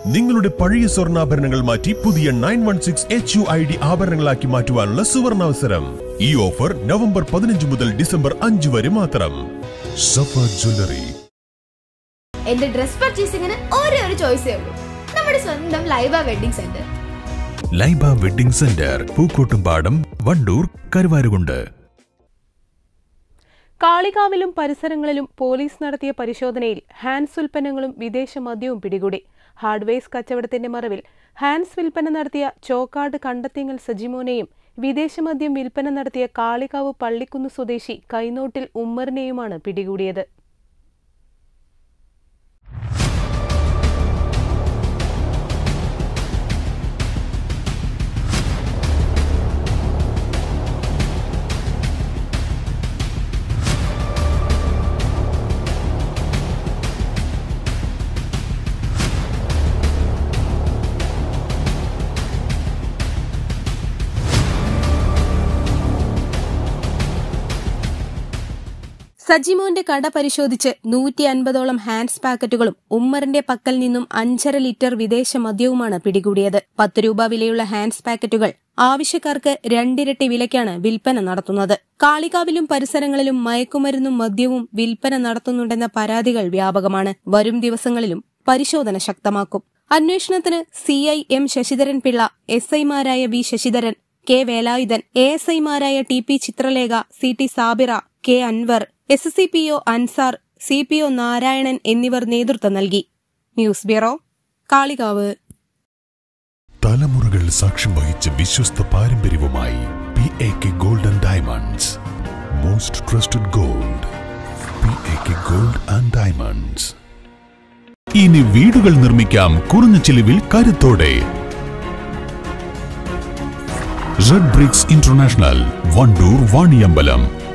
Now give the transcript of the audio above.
നിങ്ങളുടെ പഴയ സ്വർണ്ണാഭരണങ്ങൾ മാറ്റി പുതിയ nine one six H U I D ആഭരണങ്ങളാക്കി മാറ്റുവാനുള്ള സുവർണാവസരം ഈ ഓഫർ നവംബർ പതിനഞ്ച് മുതൽ ഡിസംബർ അഞ്ച് വരെ മാത്രം സഫ ജ്വല്ലറി എന്റെ ഡ്രസ് പർച്ചേസിംഗിന് ഒരേ ഒരു ചോയ്സേ ഉള്ളൂ നമ്മുടെ സ്വന്തം Laiba wedding centre Laiba wedding centre Pookkottumpadam Wandoor Karuvarakundu കാളികാവിലും പരിസരങ്ങളിലും പോലീസ് നടത്തിയ പരിശോധനയിൽ ഹാൻസ് ഉൽപ്പന്നങ്ങളും വിദേശ മദ്യവും പിടികൂടി ഹാർഡ്വെയർസ് കച്ചവടത്തിന്റെ മറവിൽ ഹാൻസ് വിൽപ്പന നടത്തിയ ചോക്കാട് കണ്ടത്തിങ്ങൽ സജിമോനെയും വിദേശ മദ്യം വിൽപ്പന നടത്തിയ കാളികാവ് പള്ളിക്കുന്ന് സ്വദേശി കൈനോട്ടിൽ ഉമ്മറിനെയുമാണ് പിടികൂടിയത് സജിമോന്റെ കട പരിശോധിച്ച് നൂറ്റി അൻപതോളം ഹാൻഡ്സ് പാക്കറ്റുകളും ഉമ്മറിന്റെ പക്കൽ നിന്നും അഞ്ചര ലിറ്റർ വിദേശ മദ്യവുമാണ് പിടികൂടിയത് പത്ത് രൂപ വിലയുള്ള ഹാൻഡ്സ് പാക്കറ്റുകൾ ആവശ്യക്കാർക്ക് രണ്ടിരട്ടി വിലയ്ക്കാണ് വിൽപ്പന നടത്തുന്നത് കാളികാവിലും പരിസരങ്ങളിലും മയക്കുമരുന്നും മദ്യവും വിൽപ്പന നടത്തുന്നുണ്ടെന്ന പരാതികൾ വ്യാപകമാണ് വരും ദിവസങ്ങളിലും പരിശോധന ശക്തമാക്കും അന്വേഷണത്തിന് C I M Sasidharan Pillai S ഐമാരായ V Sasidharan K Velayudhan A S ഐമാരായ T P Chithralekha C T Sabira K Anwar S C P O Ansar C P O Narayanan എന്നിവർ നേതൃത്വം നൽകി ന്യൂസ് ബ്യൂറോ കാളികാവ് തലമുറകൾ സാക്ഷ്യം വഹിച്ച വിശ്വസ്ത പാരമ്പര്യവുമായി P A K gold and diamonds most trusted gold P A K gold and diamonds ഇനി വീടുകൾ നിർമ്മിക്കാം കുറഞ്ഞ ചിലവിൽ കരുത്തോടെ red bricks international Wandoor Vaniyambalam